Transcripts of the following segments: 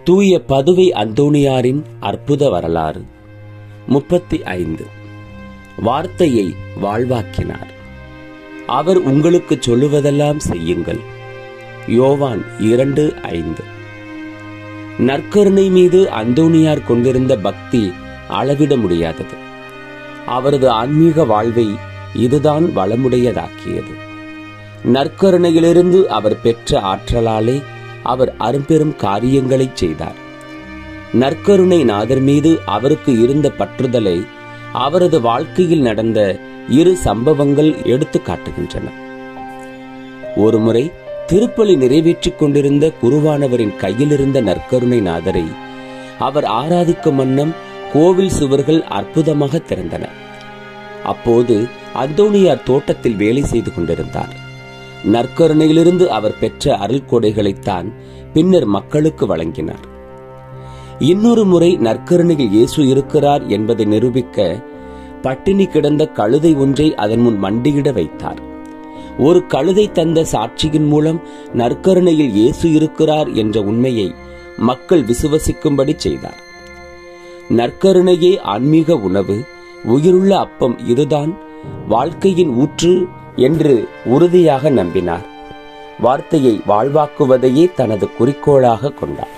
தூய பதுவை அந்தோணியாரின் அற்புத வரலாறு முப்பத்தி ஐந்து வார்த்தையை வாழ்வாக்கினார் அவர் உங்களுக்கு சொல்லுவதெல்லாம் செய்யுங்கள் யோவான் இரண்டு ஐந்து நற்கருணை மீது அந்தோணியார் கொண்டிருந்த பக்தி அளவிட முடியாதது அவரது ஆன்மீக வாழ்வை இதுதான் வளமுடையதாக்கியது நற்கருணையிலிருந்து அவர் பெற்ற ஆற்றலாலே அவர் அரும்பெரும் காரியங்களை செய்தார் நற்கருணை நாதர் மீது அவருக்கு இருந்த பற்றுதலை அவரது வாழ்க்கையில் நடந்த இரு சம்பவங்கள் எடுத்து காட்டுகின்றன ஒருமுறை திருப்பலி நிறைவேற்றிக் கொண்டிருந்த குருவானவரின் கையில் இருந்த நற்கருணை நாதரை அவர் ஆராதிக்கும் வண்ணம் கோவில் சுவர்கள் அற்புதமாக திறந்தன அப்போது அந்தோணியார் தோட்டத்தில் வேலை செய்து கொண்டிருந்தார் நற்கருணையிலிருந்து அவர் பெற்ற அருள் கொடைகளைத்தான் பின்னர் மக்களுக்கு வழங்கினார் இன்னொரு முறை நற்கருணையில் இயேசு இருக்கிறார் என்பதை நிரூபிக்க பட்டினி கிடந்த கழுதை ஒன்றை அதன் முன் மண்டியிட வைத்தார் ஒரு கழுதை தந்த சாட்சியின் மூலம் நற்கருணையில் இயேசு இருக்கிறார் என்ற உண்மையை மக்கள் விசுவசிக்கும்படி செய்தார் நற்கருணையே ஆன்மீக உணவு உயிருள்ள அப்பம் இதுதான் வாழ்க்கையின் ஊற்று என்று உறுதியாக நம்பினார் வார்த்தையை வாழ்வாக்குவதையே தனது குறிக்கோளாக கொண்டார்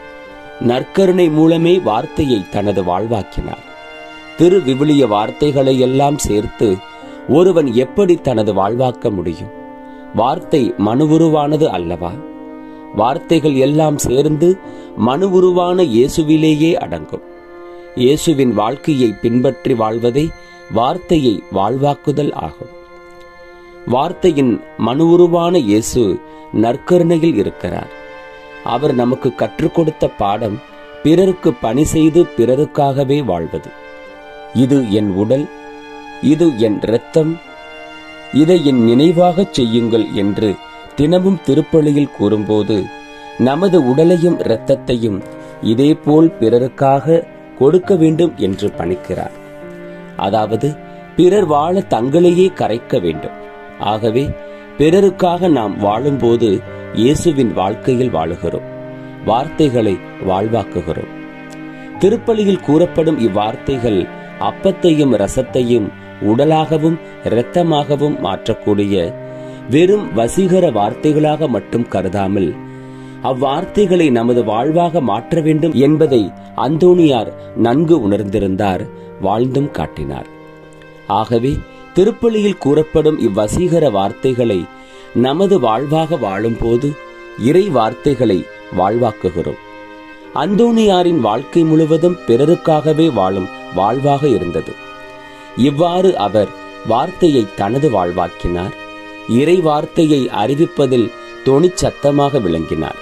நற்கருணை மூலமே வார்த்தையை தனது வாழ்வாக்கினார் திரு விவிலிய வார்த்தைகளை எல்லாம் சேர்த்து ஒருவன் எப்படி தனது வாழ்வாக்க முடியும் வார்த்தை மனு உருவானது அல்லவா வார்த்தைகள் எல்லாம் சேர்ந்து மனு உருவான இயேசுவிலேயே அடங்கும் இயேசுவின் வாழ்க்கையை பின்பற்றி வாழ்வதே வார்த்தையை வாழ்வாக்குதல் ஆகும் வார்த்தையின் மனு உருவான இயேசு நற்கருணையில் இருக்கிறார் அவர் நமக்கு கற்றுக் கொடுத்த பாடம் பிறருக்கு பணி செய்து பிறருக்காகவே வாழ்வது இது என் உடல் இது என் இரத்தம் இதை என் நினைவாகச் செய்யுங்கள் என்று தினமும் திருப்பலியில் கூறும்போது நமது உடலையும் இரத்தத்தையும் இதேபோல் பிறருக்காக கொடுக்க வேண்டும் என்று பணிக்கிறார் அதாவது பிறர் வாழ தங்களையே கரைக்க வேண்டும் ஆகவே பிறருக்காக நாம் வாழும்போது இயேசுவின் வாழ்க்கையில் வாழுகிறோம் வார்த்தைகளை வாழ்வாக்குகிறோம் திருப்பலியில் கூறப்படும் இவ்வார்த்தைகள் அப்பத்தையும் ரசத்தையும் உடலாகவும் இரத்தமாகவும் மாற்றக்கூடிய வெறும் வசீகர வார்த்தைகளாக மட்டும் கருதாமல் அவ்வார்த்தைகளை நமது வாழ்வாக மாற்ற வேண்டும் என்பதை அந்தோணியார் நன்கு உணர்ந்திருந்தார் வாழ்ந்தும் காட்டினார் ஆகவே திருப்பலியில் கூறப்படும் இவ்வசீகர வார்த்தைகளை நமது வாழ்வாக வாழும்போது இறை வார்த்தைகளை வாழ்வாக்குகிறோம் அந்தோணியாரின் வாழ்க்கை முழுவதும் பிறருக்காகவே வாழும் வாழ்வாக இருந்தது இவ்வாறு அவர் வார்த்தையை தனது வாழ்வாக்கினார் இறை வார்த்தையை அறிவிப்பதில் தொனிச்சத்தமாக விளங்கினார்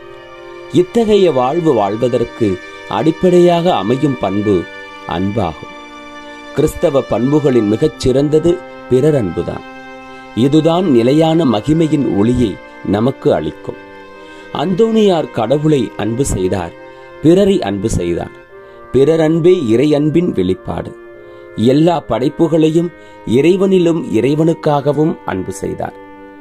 இத்தகைய வாழ்வு வாழ்வதற்கு அடிப்படையாக அமையும் பண்பு அன்பாகும் கிறிஸ்தவ பண்புகளின் மிகச் சிறந்தது பிறர் அன்புதான் இதுதான் நிலையான மகிமையின் ஒளியை நமக்கு அளிக்கும் அந்தோணியார் கடவுளை அன்பு செய்தார் பிறரை அன்பு செய்தார் பிறர் அன்பே இறை அன்பின் வெளிப்பாடு எல்லா படைப்புகளையும் இறைவனிலும் இறைவனுக்காகவும் அன்பு செய்தார்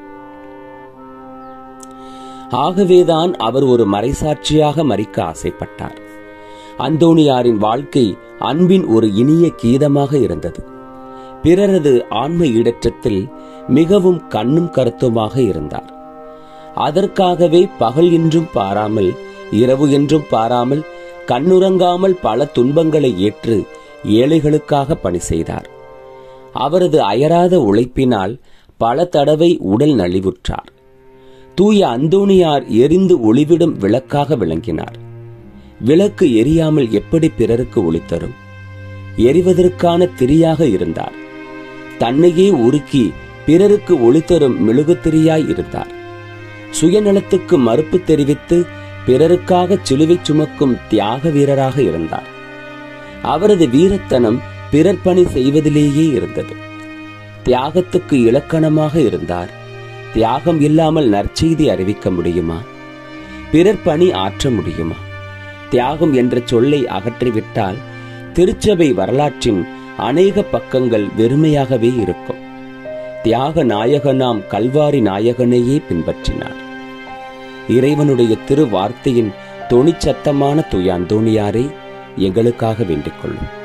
ஆகவேதான் அவர் ஒரு மறைசாட்சியாக மறிக்க ஆசைப்பட்டார் அந்தோணியாரின் வாழ்க்கை அன்பின் ஒரு இனிய கீதமாக இருந்தது பிறரது ஆன்ம ஈடற்றத்தில் மிகவும் கண்ணும் கருத்துமாக இருந்தார் அதற்காகவே பகல் என்றும் பாராமல் இரவு என்றும் பாராமல் கண்ணுறங்காமல் பல துன்பங்களை ஏற்று ஏழைகளுக்காக பணி செய்தார் அவரது அயராத உழைப்பினால் பல தடவை உடல் நலிவுற்றார் தூய அந்தோணியார் எரிந்து ஒளிவிடும் விளக்காக விளங்கினார் விளக்கு எரியாமல் எப்படி பிறருக்கு ஒளித்தரும் எரிவதற்கான திரியாக இருந்தார் தன்னையே உருக்கி பிறருக்கு ஒளித்தரும் மெழுகுத்திரியாய் இருந்தார் சுயநலத்துக்கு மறுப்பு தெரிவித்து பிறருக்காக சிலுவை சுமக்கும் தியாக வீரராக இருந்தார் அவரது வீரத்தனம் பிறர் பணி செய்வதிலேயே இருந்தது தியாகத்துக்கு இலக்கணமாக இருந்தார் தியாகம் இல்லாமல் நற்செய்தி அறிவிக்க முடியுமா பிறர் பணி ஆற்ற முடியுமா தியாகம் என்ற சொல்லை அகற்றிவிட்டால் திருச்சபை வரலாற்றின் அநேக பக்கங்கள் வெறுமையாகவே இருக்கும் தியாக நாயகனாம் கல்வாரி நாயகனையே பின்பற்றினார் இறைவனுடைய திரு வார்த்தையின் தொனிச்சத்தமான தூய அந்தோணியாரே எங்களுக்காக வேண்டிக் கொள்ளும்